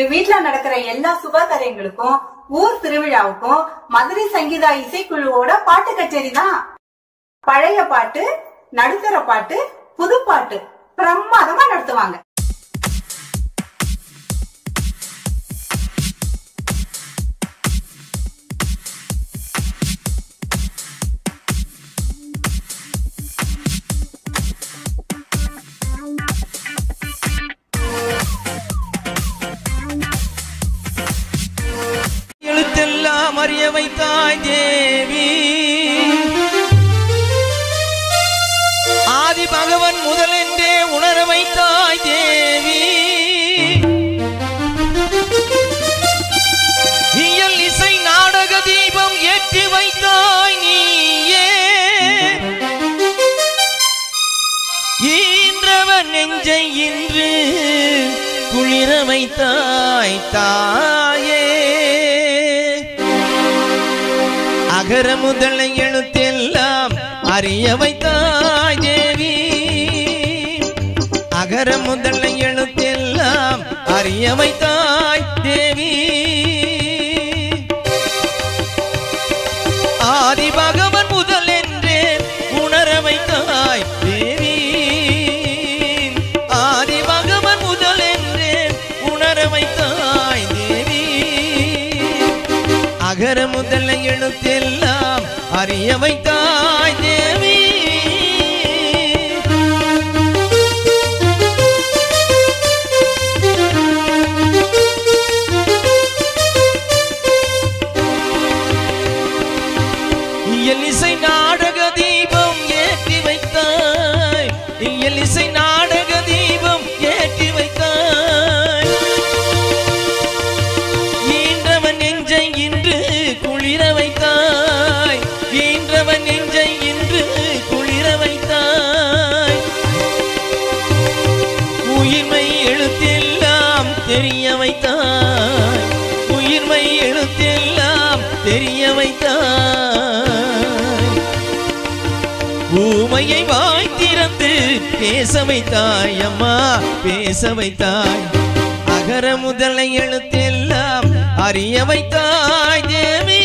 வீட்ல நடக்கிற எல்லா சுபகாரியங்களுக்கும் ஊர் திருவிழாவுக்கும் மதுரை சங்கீதா இசைக்குழுவோட பாட்டு கச்சேரி தான் பழைய பாட்டு நடுத்தர பாட்டு புது பாட்டு பிரமாதமா நடத்துவாங்க எழுத்தெல்லாம் அறிய வைத்தாய் தேவி ஆதி பகவன் முதலென்றே உணர வைத்தாய் தேவி இயல் இசை நாடக தீபம் ஏற்றி வைத்தாய் நீயே ஈன்றவன் நெஞ்சை இன்று குளிர வைத்தாய் தாயே அகர முதல எழுத்தெல்லாம் அறிய வைத்தாய் தேவி அகர முதல எழுத்தெல்லாம் அறிய வைத்தாய் தேவி ஆதி பகவன் முதல் என்றே உணர வைத்தாய் தேவி ஆதி பகவன் முதல் என்றே உணர வைத்தாய் தேவி அகர முதல எழுத்தெல்லாம் அறிய வைத்தாய் தேவி இயல் இசை நாடக தீபம் ஏற்றி வைத்தாய் இயல் இசை நாடக தீபம் ஏற்றி வைத்தாய் ஈன்றவன் நெஞ்சை இன்று குளிர வைத்தாய் ஈன்றவன் நெஞ்சை இன்று குளிர வைத்தாய் உயிர்மை எழுத்தெல்லாம் தெரிய வைத்தாய் உயிர்மை எழுத்தெல்லாம் தெரிய வைத்தாய் ஊமையை வாய் திறந்து பேச வைத்தாய் அம்மா பேச வைத்தாய் அகர முதலை எழுத்தெல்லாம் அறிய வைத்தாய் தேவி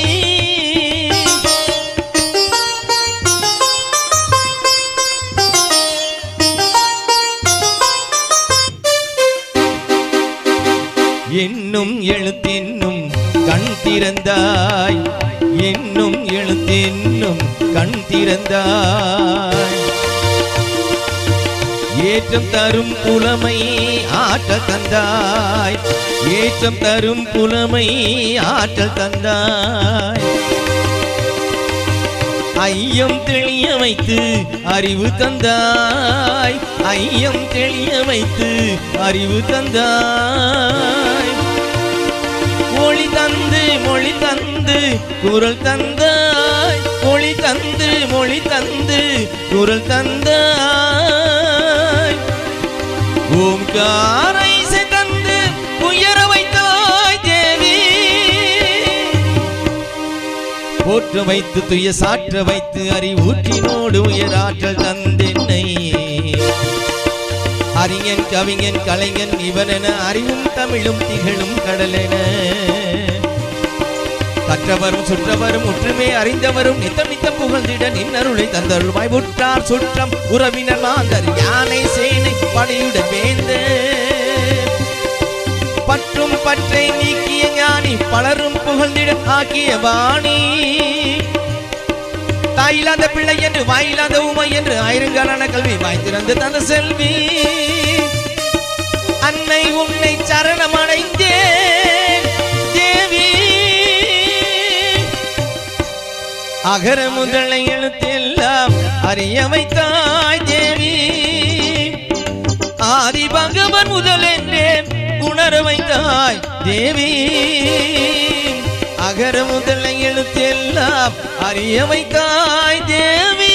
என்னும் எழுத்தென்னும் கண் திறந்தாய் என்னும் எழுத்தென்னும் கண் திறந்தாய் ஏற்றம் தரும் புலமை ஆற்றல் தந்தாய் ஏற்றம் தரும் புலமை ஆற்றல் தந்தாய் ஐயம் தெளிய வைத்து அறிவு தந்தாய் ஐயம் தெளிய வைத்து அறிவு தந்தாய் ஒளி தந்து மொழி தந்து குரல் தந்தாய் ஒளி தந்து மொழி தந்து குரல் தந்தாய் ஓம்காரை தந்து உயர வைத்தாய் தேவி போற்ற வைத்து துய சாற்ற வைத்து அறிவூற்றினோடு உயராற்றல் தந்தென்னை அறிஞன் கவிஞன் கலைஞன் இவனென அறிவும் தமிழும் திகழும் கடலென கற்றவரும் சுற்றவரும் ஒற்றுமை அறிந்தவரும் நித்தம் நித்தம் புகழ்ந்திட நின்னருளை தந்தருள்வாய் உற்றார் சுற்றம் உறவினர் மாந்தர் யானை சேனை படையுடன் வேந்த பற்றும் பற்றை நீக்கிய ஞானி பலரும் புகழ்ந்திட ஆக்கிய வாணி தாயில்லாத பிள்ளை என்று வாயில்லாத உமை என்று ஆயிரங்காலான கல்வி வாய்த்திறந்து தந்த செல்வி அன்னை உன்னை சரணமடைந்தேன் தேவி அகர முதலை எழுத்தெல்லாம் அறிய வைத்தாய் தேவி ஆதி பகவன் முதல் என்றேன் உணர வைத்தாய் தேவி அகர முதல் எழுத்தெல்லாம் அறிய வைத்தாய் தேவி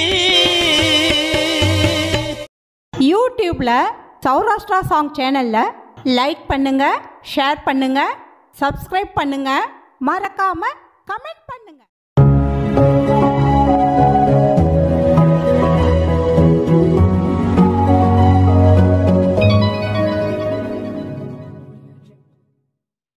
யூடியூப்ல சௌராஷ்டிரா சாங் சேனல்ல லைக் பண்ணுங்க ஷேர் பண்ணுங்க சப்ஸ்கிரைப் பண்ணுங்க மறக்காம கமெண்ட்